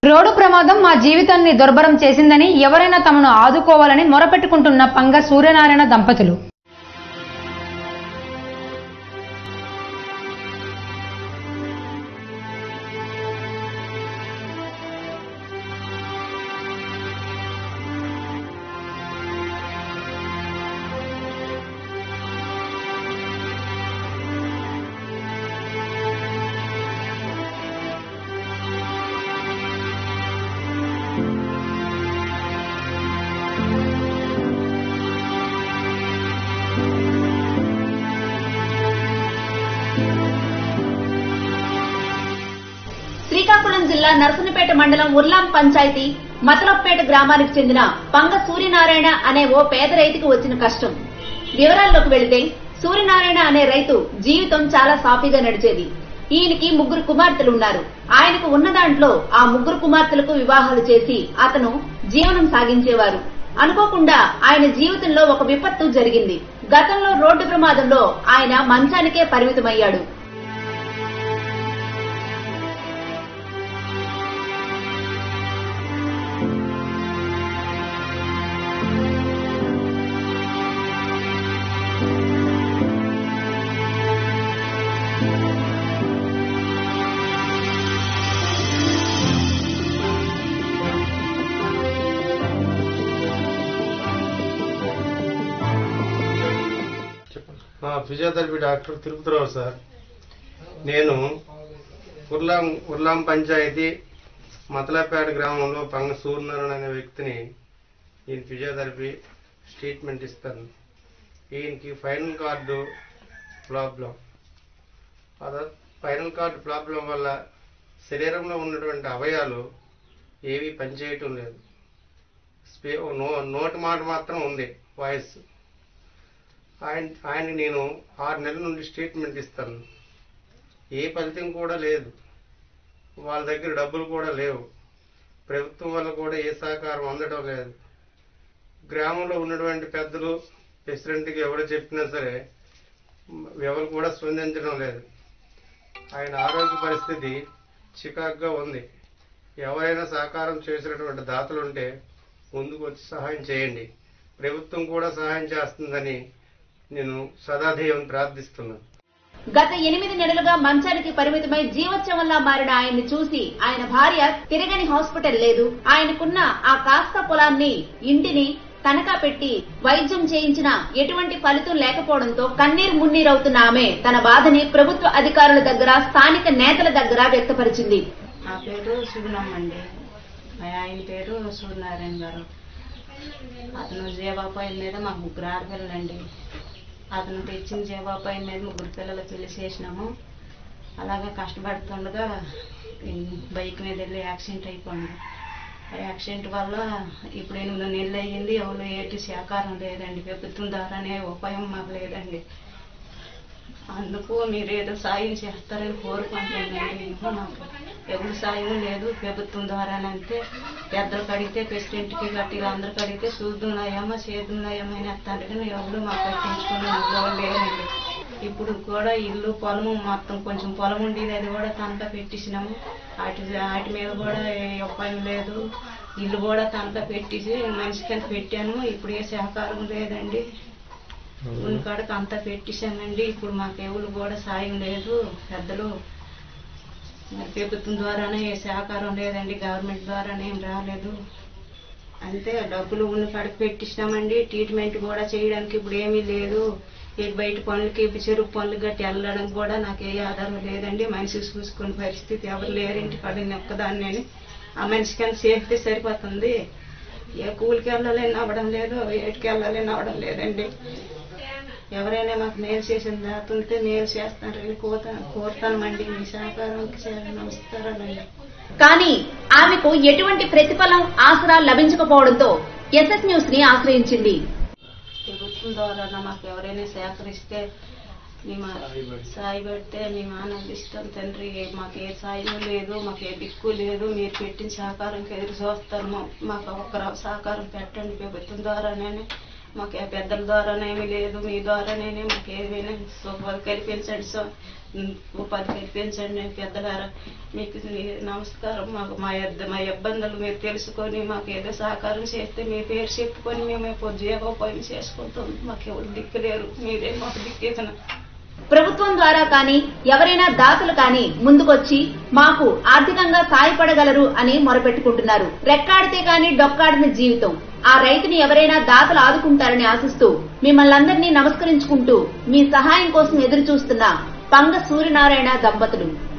road ప్రమాదం మా జీవితాన్ని దుర్భరం చేసిందని ఎవరైనా తమను ఆదుకోవాలని మొరపెట్టుకుంటున్న పంగ సూర్యనారాయణ దంపతులు శ్రీకాకుళం జిల్లా నరసనపేట మండలం ఉర్లాం పంచాయతీ మతలప్పేట గ్రామానికి చెందిన పంగ సూర్యనారాయణ అనే ఓ పేద రైతుకు వచ్చిన కష్టం వివరాల్లోకి వెళితే సూర్యనారాయణ అనే రైతు జీవితం చాలా సాఫీగా నడిచేది ఈయనకి ముగ్గురు కుమార్తెలు ఉన్నారు ఆయనకు ఉన్న దాంట్లో ఆ ముగ్గురు కుమార్తెలకు వివాహాలు చేసి అతను జీవనం సాగించేవారు అనుకోకుండా ఆయన జీవితంలో ఒక విపత్తు జరిగింది గతంలో రోడ్డు ప్రమాదంలో ఆయన మంచానికే పరిమితమయ్యాడు మా ఫిజియోథెరపీ డాక్టర్ తిరుపతిరావు సార్ నేను ఉర్లాం ఉర్లాం పంచాయతీ మతలపేట గ్రామంలో పంగ సూర్యనారాయణ అనే వ్యక్తిని ఈయన ఫిజియోథెరపీ ట్రీట్మెంట్ ఇస్తాను ఈయనకి ఫైనల్ కార్డు ప్రాబ్లం అద ఫైనల్ కార్డు ప్రాబ్లం వల్ల శరీరంలో ఉన్నటువంటి అవయాలు ఏవి పనిచేయటం లేదు స్పే నో నోటి మాట మాత్రం ఉంది వాయిస్ ఆయన ఆయన నేను ఆరు నెలల నుండి ట్రీట్మెంట్ ఇస్తాను ఏ ఫలితం కూడా లేదు వాళ్ళ దగ్గర డబ్బులు కూడా లేవు ప్రభుత్వం వల్ల కూడా ఏ సహకారం అందడం లేదు గ్రామంలో ఉన్నటువంటి పెద్దలు ప్రెసిడెంట్కి ఎవరు చెప్పినా సరే ఎవరు కూడా స్పందించడం లేదు ఆయన ఆరోగ్య పరిస్థితి చికాగ్గా ఉంది ఎవరైనా సహకారం చేసినటువంటి దాతలు ఉంటే ముందుకు వచ్చి సహాయం చేయండి ప్రభుత్వం కూడా సహాయం చేస్తుందని నేను సదాధేయం ప్రార్థిస్తున్నాను గత ఎనిమిది నెలలుగా మంచానికి పరిమితమై జీవోత్సవంలా మారిన ఆయన్ని చూసి ఆయన భార్య తిరగని హాస్పిటల్ లేదు ఆయనకున్న ఆ కాస్త పొలాన్ని ఇంటిని తనఖా పెట్టి వైద్యం చేయించిన ఎటువంటి ఫలితం లేకపోవడంతో కన్నీరు మున్నీరవుతున్న ఆమె తన బాధని ప్రభుత్వ అధికారుల దగ్గర స్థానిక నేతల దగ్గర వ్యక్తపరిచింది నా పేరు సుగుణమ్మ అండి మా ఆయన పేరు సూర్యనారాయణ గారు అతను జీవాపాయ మీద మాకు ముగ్గురు ఆడపిల్లలండి అతను తెచ్చిన జీవాపాయ మీద ముగ్గురు పిల్లలు పెళ్లి చేసినాము అలాగే కష్టపడుతుండగా ఈ బైక్ మీద వెళ్ళి యాక్సిడెంట్ అయిపోయింది ఆ యాక్సిడెంట్ వల్ల ఇప్పుడు ఎనిమిది నెలలు అయ్యింది ఎవరు ఏటి సహకారం లేదండి ప్రభుత్వం ద్వారానే ఉపాయం మాకు లేదండి అందుకు మీరు ఏదో సాయం చేస్తారని కోరుకుంటున్నానండి ఇంకా మాకు ఎవరు సాయం లేదు ప్రభుత్వం ద్వారానంతే పెద్దలకు అడిగితే ప్రెసిడెంట్కి గట్టి అందరికి అడిగితే చూద్దున్నాయమ్మా చేద్దున్నాయమ్మా అని వస్తాడు కానీ ఎవరు మాకు పట్టించుకుని ఎవరు లేరండి ఇప్పుడు కూడా ఇల్లు పొలము మొత్తం కొంచెం పొలం ఉండేది అది కూడా తనఖా పెట్టేసినాము వాటి వాటి మీద కూడా ఏ ఉపాయం లేదు ఇల్లు కూడా తనఖా పెట్టేసి మనిషికి పెట్టాను ఇప్పుడు ఏ సహకారం లేదండి ఉన్న కాడకు అంతా పెట్టేశానండి ఇప్పుడు మాకు ఎవరు కూడా సాయం లేదు పెద్దలు మరి ప్రభుత్వం ద్వారానే ఏ సహకారం లేదండి గవర్నమెంట్ ద్వారానే ఏం రాలేదు అంతే డబ్బులు ఉన్న కాడకు పెట్టించినామండి ట్రీట్మెంట్ కూడా చేయడానికి ఇప్పుడు ఏమీ లేదు ఈ బయట పనులకి చెరుకు పనులు గట్టి వెళ్ళడానికి కూడా నాకు ఏ ఆధారం లేదండి మనిషి చూసుకునే పరిస్థితి ఎవరు లేరు ఇంటి కాడ నేను ఒక్కదాన్ని ఆ మనిషికి సేఫ్టీ సరిపోతుంది ఏ కూలికి వెళ్ళాలని అవ్వడం లేదు ఏటికి వెళ్ళాలని అవ్వడం లేదండి ఎవరైనా మాకు మేలు చేసిన దాతుంటే మేలు చేస్తారని కోత కోరుతానమండి మీ సహకారంకి చేయాలని వస్తారనండి కానీ ఆమెకు ఎటువంటి ప్రతిఫలం ఆసరా లభించకపోవడంతో ఎస్ఎస్ న్యూస్ ని ఆశ్రయించింది ప్రభుత్వం ద్వారా మాకు ఎవరైనా సేకరిస్తే మేము సాయి పెడితే మేము ఆనందిస్తాం తండ్రి మాకు ఏ సాయం లేదు మాకు ఏ దిక్కు లేదు మీరు పెట్టిన సహకారంకి ఎదురు చూస్తాము మాకు ఒక్క సహకారం పెట్టండి ప్రభుత్వం ద్వారానే మాకు ఆ పెద్దల ద్వారానేమీ లేదు మీ ద్వారానే మాకు ఏమైనా ఉపాధి కల్పించండి సో ఉపాధి కల్పించండి పెద్దలారా మీకు నీ- నమస్కారం మాకు మా ఇద్ద మా ఇబ్బందులు మీరు తెలుసుకొని మాకు ఏదో సహకారం చేస్తే మీ పేరు చెప్పుకొని మేము ఇప్పుడు జీవోపాయం చేసుకుంటాం మాకు ఎవరు దిక్కులేరు మీరే మాకు దిక్కేతన ప్రభుత్వం ద్వారా కానీ ఎవరైనా దాతలు కానీ ముందుకొచ్చి మాకు ఆర్థికంగా సాయపడగలరు అని మొరపెట్టుకుంటున్నారు రెక్కాడితే కానీ డొక్కాడిన జీవితం ఆ రైతుని ఎవరైనా దాతలు ఆదుకుంటారని ఆశిస్తూ మిమ్మల్ని అందరినీ నమస్కరించుకుంటూ మీ సహాయం కోసం ఎదురు చూస్తున్న పంగ సూర్యనారాయణ దంపతులు